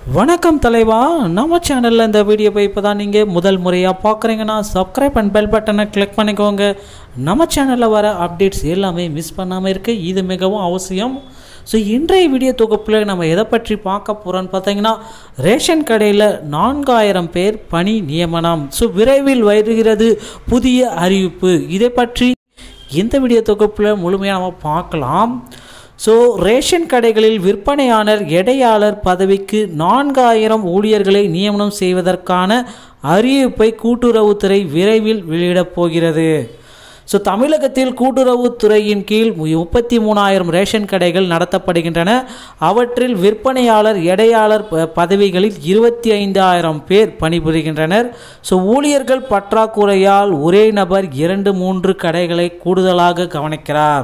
வணக்கம் தலைவா நம்ம சேனலில் இந்த வீடியோவை இப்போ தான் நீங்கள் முதல் முறையாக பார்க்குறீங்கன்னா சப்ஸ்கிரைப் அண்ட் பெல் பட்டனை கிளிக் பண்ணிக்கோங்க நம்ம சேனலில் வர அப்டேட்ஸ் எல்லாமே மிஸ் பண்ணாமல் இருக்க இது மிகவும் அவசியம் ஸோ இன்றைய வீடியோ தொகுப்பில் நம்ம எதை பற்றி பார்க்க போகிறோன்னு பார்த்தீங்கன்னா ரேஷன் கடையில் நான்காயிரம் பேர் பணி நியமனம் ஸோ விரைவில் வருகிறது புதிய அறிவிப்பு இதை பற்றி இந்த வீடியோ தொகுப்பில் முழுமையாக நம்ம பார்க்கலாம் ஸோ ரேஷன் கடைகளில் விற்பனையாளர் எடையாளர் பதவிக்கு நான்காயிரம் ஊழியர்களை நியமனம் செய்வதற்கான அறிவிப்பை கூட்டுறவுத்துறை விரைவில் வெளியிடப் போகிறது ஸோ தமிழகத்தில் கூட்டுறவுத்துறையின் கீழ் முப்பத்தி மூணாயிரம் ரேஷன் கடைகள் நடத்தப்படுகின்றன அவற்றில் விற்பனையாளர் எடையாளர் ப- பதவிகளில் இருபத்தி ஐந்தாயிரம் பேர் பணிபுரிகின்றனர் ஸோ ஊழியர்கள் பற்றாக்குறையால் ஒரே நபர் இரண்டு மூன்று கடைகளை கூடுதலாக கவனிக்கிறார்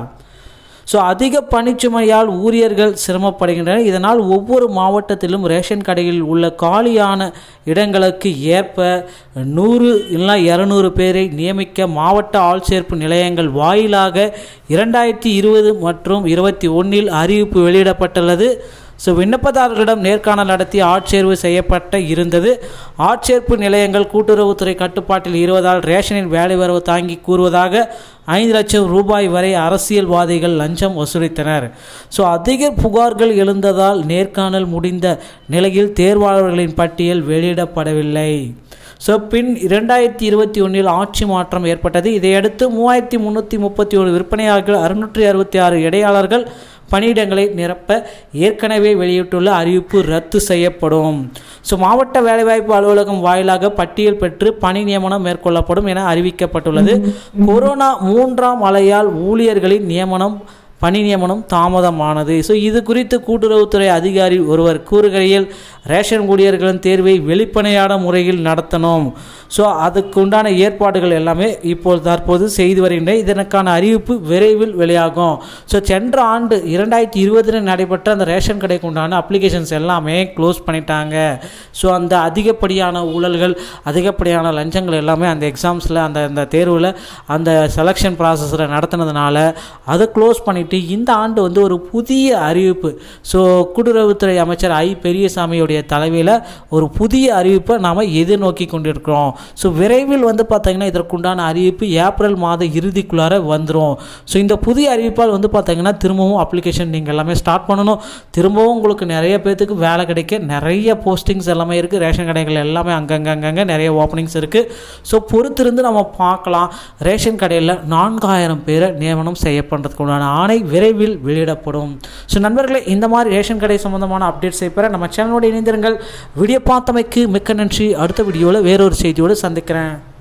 ஸோ அதிக பணிச்சுமையால் ஊழியர்கள் சிரமப்படுகின்றனர் இதனால் ஒவ்வொரு மாவட்டத்திலும் ரேஷன் கடையில் உள்ள காலியான இடங்களுக்கு ஏற்ப நூறு இல்லை இரநூறு பேரை நியமிக்க மாவட்ட ஆள்சேர்ப்பு நிலையங்கள் வாயிலாக இரண்டாயிரத்தி இருபது மற்றும் இருபத்தி ஒன்றில் அறிவிப்பு வெளியிடப்பட்டுள்ளது ஸோ விண்ணப்பதாரர்களிடம் நேர்காணல் நடத்தி ஆட்சேர்வு செய்யப்பட்ட இருந்தது ஆட்சேர்ப்பு நிலையங்கள் கூட்டுறவுத்துறை கட்டுப்பாட்டில் இருவதால் ரேஷனின் வேலை வரவு தாங்கி கூறுவதாக ஐந்து லட்சம் ரூபாய் வரை அரசியல்வாதிகள் லஞ்சம் வசூலித்தனர் ஸோ அதிக புகார்கள் எழுந்ததால் நேர்காணல் முடிந்த நிலையில் தேர்வாளர்களின் பட்டியல் வெளியிடப்படவில்லை ஸோ பின் இரண்டாயிரத்தி இருபத்தி ஒன்றில் ஆட்சி மாற்றம் ஏற்பட்டது இதையடுத்து மூவாயிரத்தி முந்நூற்றி முப்பத்தி ஒரு விற்பனையாளர்கள் அறுநூற்றி அறுபத்தி ஆறு இடையாளர்கள் பணியிடங்களை நிரப்ப ஏற்கனவே வெளியிட்டுள்ள அறிவிப்பு ரத்து செய்யப்படும் ஸோ மாவட்ட வேலைவாய்ப்பு அலுவலகம் வாயிலாக பட்டியல் பெற்று பணி நியமனம் மேற்கொள்ளப்படும் என அறிவிக்கப்பட்டுள்ளது கொரோனா மூன்றாம் அலையால் ஊழியர்களின் நியமனம் பணி நியமனம் தாமதமானது ஸோ இது குறித்து கூட்டுறவுத்துறை அதிகாரி ஒருவர் கூறுகையில் ரேஷன் ஊழியர்களின் தேர்வை வெளிப்படையான முறையில் நடத்தணும் ஸோ அதுக்கு உண்டான ஏற்பாடுகள் எல்லாமே இப்போது தற்போது செய்து வருகின்றன இதற்கான அறிவிப்பு விரைவில் வெளியாகும் ஸோ சென்ற ஆண்டு இரண்டாயிரத்தி இருபதில் நடைபெற்ற அந்த ரேஷன் கடைக்கு உண்டான அப்ளிகேஷன்ஸ் எல்லாமே க்ளோஸ் பண்ணிட்டாங்க ஸோ அந்த அதிகப்படியான ஊழல்கள் அதிகப்படியான லஞ்சங்கள் எல்லாமே அந்த எக்ஸாம்ஸில் அந்த அந்த தேர்வில் அந்த செலெக்ஷன் ப்ராசஸில் நடத்தினதுனால அதை க்ளோஸ் பண்ணிவிட்டு இந்த ஆண்டு வந்து ஒரு புதிய அறிவிப்பு ஸோ கூட்டுறவுத்துறை அமைச்சர் ஐ பெரியசாமியுடைய தலைமையில் ஒரு புதிய அறிவிப்பை நாம் எதிர்நோக்கி கொண்டிருக்கிறோம் ஸோ விரைவில் வந்து பார்த்திங்கன்னா இதற்குண்டான அறிவிப்பு ஏப்ரல் மாத இறுதிக்குள்ளார வந்துடும் ஸோ இந்த புதிய அறிவிப்பால் வந்து பார்த்திங்கன்னா திரும்பவும் அப்ளிகேஷன் நீங்கள் எல்லாமே ஸ்டார்ட் பண்ணணும் திரும்பவும் உங்களுக்கு நிறைய பேர்த்துக்கு வேலை கிடைக்க நிறைய போஸ்டிங்ஸ் எல்லாமே இருக்குது ரேஷன் கடைகள் எல்லாமே அங்கங்கே அங்கங்கே நிறைய ஓப்பனிங்ஸ் இருக்குது ஸோ பொறுத்திருந்து நம்ம பார்க்கலாம் ரேஷன் கடையில் நான்காயிரம் பேரை நியமனம் செய்யப்படுறதுக்கு உண்டான ஆணை விரைவில் வெளியிடப்படும் ஸோ நண்பர்களே இந்த மாதிரி ரேஷன் கடை சம்பந்தமான அப்டேட்ஸை பெற நம்ம சேனலோட இணைந்திருங்கள் வீடியோ பார்த்தமைக்கு மிக்க நன்றி அடுத்த வீடியோவில் வேறொரு செய்தியோடு சந்திக்கிறேன்